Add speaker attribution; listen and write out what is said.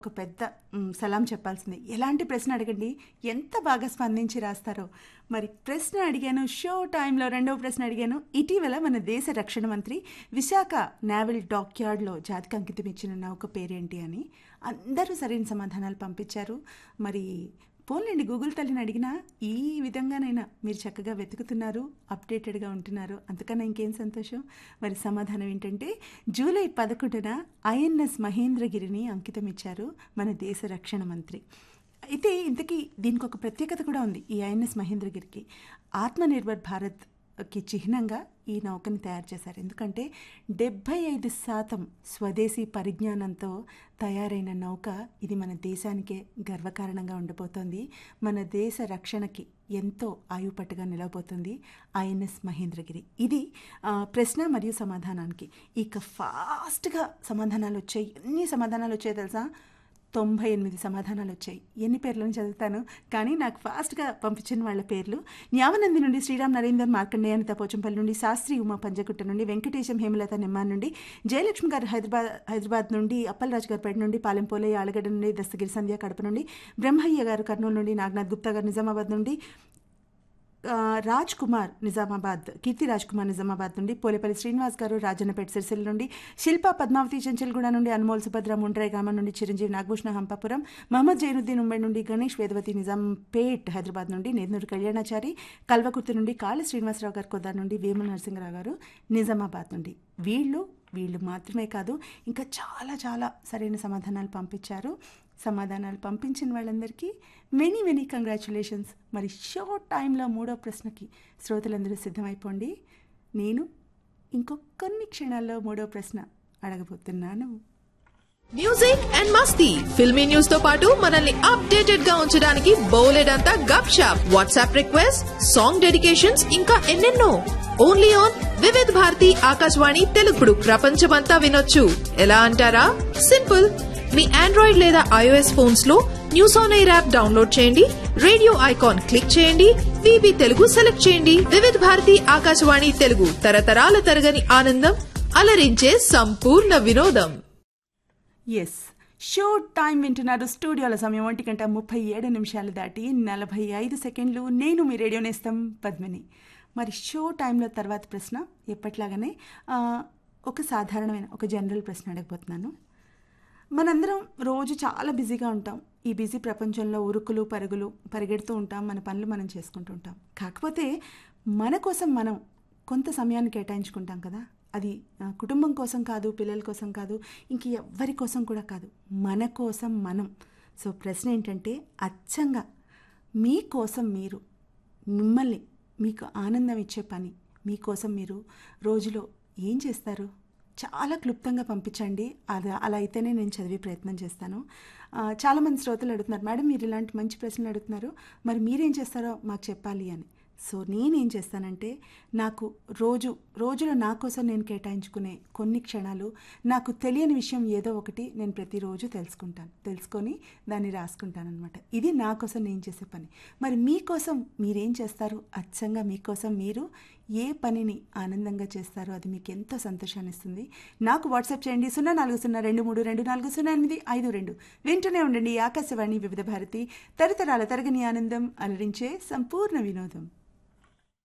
Speaker 1: ఒక పెద్ద మ్, సలాం చెప్పాల్సింది ఎలాంటి ప్రశ్న అడగండి ఎంత బాగా స్పందించి రాస్తారో మరి ప్రశ్న అడిగాను షో టైంలో రెండవ ప్రశ్న అడిగాను ఇటీవల మన దేశ రక్షణ మంత్రి విశాఖ నావల్ డాక్యార్డ్లో జాతికి అంకితం ఇచ్చిన నౌక పేరేంటి అని అందరూ సరైన సమాధానాలు పంపించారు మరి పోన్లేండి గూగుల్ తల్లిని అడిగినా ఈ విధంగానైనా మీరు చక్కగా వెతుకుతున్నారు అప్డేటెడ్గా ఉంటున్నారు అంతకన్నా ఇంకేం సంతోషం మరి సమాధానం ఏంటంటే జూలై పదకొండున ఐఎన్ఎస్ మహేంద్రగిరిని అంకితం ఇచ్చారు మన దేశ రక్షణ మంత్రి అయితే ఇంతకీ దీనికి ఒక ప్రత్యేకత కూడా ఉంది ఈ ఐఎన్ఎస్ మహేంద్రగిరికి ఆత్మనిర్భర్ భారత్కి చిహ్నంగా ఈ నౌకని తయారు చేశారు ఎందుకంటే డెబ్భై ఐదు శాతం స్వదేశీ పరిజ్ఞానంతో తయారైన నౌక ఇది మన దేశానికే గర్వకారణంగా ఉండబోతోంది మన దేశ రక్షణకి ఎంతో ఆయుపట్టుగా నిలవబోతుంది ఐఎన్ఎస్ మహేంద్రగిరి ఇది ఆ, ప్రశ్న మరియు సమాధానానికి ఇక ఫాస్ట్గా సమాధానాలు వచ్చాయి ఎన్ని సమాధానాలు వచ్చాయో తెలుసా తొంభై ఎనిమిది సమాధానాలు వచ్చాయి ఎన్ని పేర్లను చదువుతాను కానీ నాకు ఫాస్ట్గా పంపించిన వాళ్ళ పేర్లు న్యావనంది నుండి శ్రీరామ్ నరేందర్ మార్కండేయ అనిత పోచంపల్లి నుండి శాస్త్రి ఉమా పంజగుట్ట నుండి వెంకటేశం హేమలత నిమ్మాన్ నుండి జయలక్ష్మి గారు హైదరాబాద్ హైదరాబాద్ నుండి అప్పలరాజు గారు పేట నుండి పాలెం పోలయ్య ఆలగడ్డ నుండి దస్తగిరి సంధ్య కడప నుండి బ్రహ్మయ్య గారు కర్నూలు నుండి నాగనాథ్ గుప్తా గారు నిజామాబాద్ నుండి ఆ, రాజ్ కుమార్ నిజామాబాద్ కీర్తి రాజ్ కుమార్ నిజామాబాద్ నుండి పోలేపల్లి శ్రీనివాస్ గారు రాజన్నపేట సిరిసిల్ల నుండి శిల్ప పద్మావతి చెంచల్గూడ నుండి అనుమోల్ సుభద్ర ముండ్రాయ్ గ్రామం నుండి చిరంజీవి నాగభూషణ హంపాపురం మహమ్మద్ జైనుద్దీన్ ముంబై నుండి గణేష్ వేదవతి నిజాంపేట్ హైదరాబాద్ నుండి నేదునూరు కళ్యాణాచారి కల్వకుర్తి నుండి కాళి శ్రీనివాసరావు గారు కొద్దార్ నుండి వేముల నరసింహరావు గారు నిజామాబాద్ నుండి వీళ్ళు వీళ్ళు మాత్రమే కాదు ఇంకా చాలా చాలా సరైన సమాధానాలు పంపించారు సమాధానాలు పంపించిన వాళ్ళందరికీ మెనీ మెనీ కంగ్రాచులేషన్స్ మరి షో టైంలో మూడో ప్రశ్నకి శ్రోతలందరూ సిద్ధమైపోండి నేను ఇంకొన్ని క్షణాల్లో మూడో ప్రశ్న అడగబోతున్నాను
Speaker 2: మ్యూజిక్ అండ్ మస్తీ ఫిల్మీ న్యూస్ తో పాటు మనల్ని అప్డేటెడ్ గా ఉంచడానికి బోలెడంతా gupshup WhatsApp request song dedications ఇంకా ఎన్నెన్నో ఓన్లీ ఆన్ వివిధ్ భారతి ఆకాశవాణి తెలుగుడు ప్రపంచమంతా వినొచ్చు ఎలా అంటారా సింపుల్ మీ ఆండ్రాయిడ్ లేదా ఐఓఎస్ ఫోన్స్ లో news on air app download చేయండి రేడియో ఐకాన్ క్లిక్ చేయండి విబి తెలుగు సెలెక్ట్ చేయండి వివిధ్ భారతి ఆకాశవాణి తెలుగు తరతరాల తరగని ఆనందం అలరించే సంపూర్ణ వినోదం
Speaker 1: ఎస్ షో టైం వింటున్నారు స్టూడియోల సమయం ఒంటి గంట ముప్పై ఏడు నిమిషాలు దాటి నలభై ఐదు సెకండ్లు నేను మీ రేడియో నేస్తం పద్మిని మరి షో టైంలో తర్వాత ప్రశ్న ఎప్పట్లాగానే ఆ, ఒక సాధారణమైన ఒక జనరల్ ప్రశ్న అడగబోతున్నాను మనందరం రోజు చాలా బిజీగా ఉంటాం ఈ బిజీ ప్రపంచంలో ఉరుకులు పరుగులు పరిగెడుతూ ఉంటాం మన పనులు మనం చేసుకుంటూ ఉంటాం కాకపోతే మన కోసం మనం కొంత సమయాన్ని కేటాయించుకుంటాం కదా అది ఆ, కుటుంబం కోసం కాదు పిల్లల కోసం కాదు ఇంక ఎవ్వరి కోసం కూడా కాదు మన కోసం మనం సో ప్రశ్న ఏంటంటే అచ్చంగా మీకోసం మీరు మిమ్మల్ని మీకు ఆనందం ఇచ్చే పని మీకోసం మీరు రోజులో ఏం చేస్తారు చాలా క్లుప్తంగా పంపించండి అది అలా అయితేనే నేను చదివే ప్రయత్నం చేస్తాను ఆ, చాలామంది శ్రోతలు అడుగుతున్నారు మేడం మీరు ఇలాంటి మంచి ప్రశ్నలు అడుగుతున్నారు మరి మీరేం చేస్తారో మాకు చెప్పాలి అని సో నేనేం చేస్తానంటే నాకు రోజు రోజులో నా కోసం నేను కేటాయించుకునే కొన్ని క్షణాలు నాకు తెలియని విషయం ఏదో ఒకటి నేను ప్రతిరోజు తెలుసుకుంటాను తెలుసుకొని దాన్ని రాసుకుంటాను అనమాట ఇది నా కోసం నేను చేసే పని మరి మీకోసం మీరేం చేస్తారు అచ్చంగా మీకోసం మీరు ఏ పనిని ఆనందంగా చేస్తారో అది మీకు ఎంతో సంతోషాన్ని ఇస్తుంది నాకు వాట్సాప్ చేయండి సున్నా నాలుగు సున్నా రెండు మూడు రెండు నాలుగు సున్నా ఎనిమిది ఐదు రెండు వింటూనే ఉండండి ఆకాశవాణి వివిధ భారతి తరతరాల తరగని ఆనందం అలరించే సంపూర్ణ వినోదం